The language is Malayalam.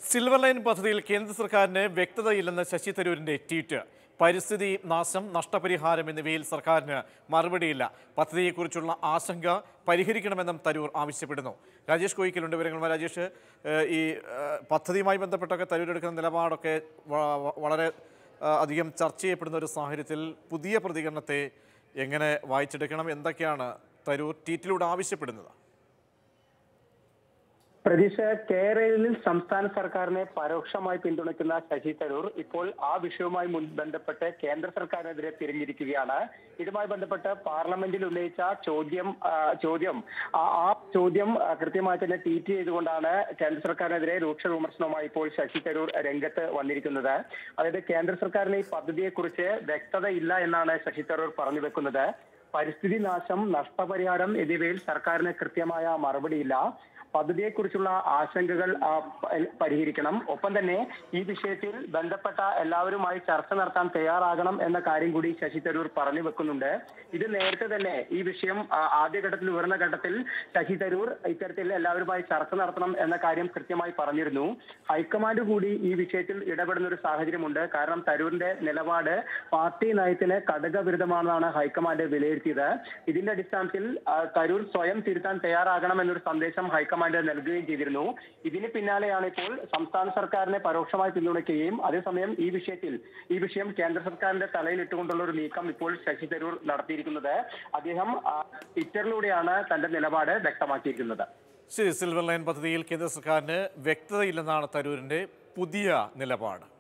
സിൽവർ ലൈൻ പദ്ധതിയിൽ കേന്ദ്ര സർക്കാരിന് വ്യക്തതയില്ലെന്ന് ശശി തരൂരിന്റെ ട്വീറ്റ് പരിസ്ഥിതി നാശം നഷ്ടപരിഹാരം എന്നിവയിൽ സർക്കാരിന് മറുപടിയില്ല പദ്ധതിയെക്കുറിച്ചുള്ള ആശങ്ക പരിഹരിക്കണമെന്നും തരൂർ ആവശ്യപ്പെടുന്നു രാജേഷ് കോയിക്കലുണ്ട് വിവരങ്ങളുമായി രാജേഷ് ഏഹ് ഈ ഏഹ് പദ്ധതിയുമായി ബന്ധപ്പെട്ടൊക്കെ തരൂർ എടുക്കുന്ന നിലപാടൊക്കെ വ- വ- വളരെ ഏഹ് അധികം ചർച്ച ചെയ്യപ്പെടുന്ന ഒരു സാഹചര്യത്തിൽ പുതിയ പ്രതികരണത്തെ എങ്ങനെ വായിച്ചെടുക്കണം എന്തൊക്കെയാണ് തരൂർ ട്വീറ്റിലൂടെ ആവശ്യപ്പെടുന്നത് പ്രതീക്ഷ കേരളയിൽ സംസ്ഥാന സർക്കാരിനെ പരോക്ഷമായി പിന്തുണയ്ക്കുന്ന ശശി തരൂർ ഇപ്പോൾ ആ വിഷയവുമായി മുൻ ബന്ധപ്പെട്ട് കേന്ദ്ര സർക്കാരിനെതിരെ തിരിഞ്ഞിരിക്കുകയാണ് ഇതുമായി ബന്ധപ്പെട്ട് പാർലമെന്റിൽ ഉന്നയിച്ച ചോദ്യം ആ, ചോദ്യം ആ ആ ചോദ്യം ആ, കൃത്യമായി തന്നെ ട്വീറ്റ് ചെയ്തുകൊണ്ടാണ് കേന്ദ്ര സർക്കാരിനെതിരെ രൂക്ഷ വിമർശനവുമായി ഇപ്പോൾ ശശി തരൂർ രംഗത്ത് വന്നിരിക്കുന്നത് അതായത് കേന്ദ്ര സർക്കാരിന് ഈ പദ്ധതിയെക്കുറിച്ച് വ്യക്തതയില്ല എന്നാണ് ശശി തരൂർ പറഞ്ഞു വെക്കുന്നത് പരിസ്ഥിതി നാശം നഷ്ടപരിഹാരം എന്നിവയിൽ സർക്കാരിന് കൃത്യമായ മറുപടിയില്ല പദ്ധതിയെക്കുറിച്ചുള്ള ആശങ്കകൾ ആ, പ- പരിഹരിക്കണം ഒപ്പം തന്നെ ഈ വിഷയത്തിൽ ബന്ധപ്പെട്ട എല്ലാവരുമായി ചർച്ച നടത്താൻ തയ്യാറാകണം എന്ന കാര്യം കൂടി ശശി തരൂർ പറഞ്ഞു വെക്കുന്നുണ്ട് ഇത് നേരത്തെ തന്നെ ഈ വിഷയം ആ, ആദ്യഘട്ടത്തിൽ ഉയർന്ന ഘട്ടത്തിൽ ശശി തരൂർ ഇത്തരത്തിൽ എല്ലാവരുമായി ചർച്ച നടത്തണം എന്ന കാര്യം കൃത്യമായി പറഞ്ഞിരുന്നു ഹൈക്കമാൻഡ് കൂടി ഈ വിഷയത്തിൽ ഇടപെടുന്ന ഒരു സാഹചര്യമുണ്ട് കാരണം തരൂരിന്റെ നിലപാട് പാർട്ടി നയത്തിന് ഘടകവിരുദ്ധമാണെന്നാണ് ഹൈക്കമാൻഡ് വിലയിരുത്തിയത് ഇതിന്റെ അടിസ്ഥാനത്തിൽ ആ, തരൂർ സ്വയം തിരുത്താൻ തയ്യാറാകണം എന്നൊരു സന്ദേശം ഹൈക്കമാൻഡ് നൽകുകയും ചെയ്തിരുന്നു ഇതിന് പിന്നാലെയാണ് ഇപ്പോൾ സംസ്ഥാന സർക്കാരിനെ പരോക്ഷമായി പിന്തുണയ്ക്കുകയും അതേസമയം ഈ വിഷയത്തിൽ ഈ വിഷയം കേന്ദ്ര സർക്കാരിന്റെ തലയിൽ ഇട്ടുകൊണ്ടുള്ള ഒരു നീക്കം ഇപ്പോൾ ശശി തരൂർ നടത്തിയിരിക്കുന്നത് അദ്ദേഹം ആ, ട്വിറ്ററിലൂടെയാണ് തന്റെ നിലപാട് വ്യക്തമാക്കിയിരിക്കുന്നത് ശരി സിൽവർ ലൈൻ പദ്ധതിയിൽ കേന്ദ്ര സർക്കാരിന് വ്യക്തതയില്ലെന്നാണ് തരൂരിന്റെ പുതിയ നിലപാട്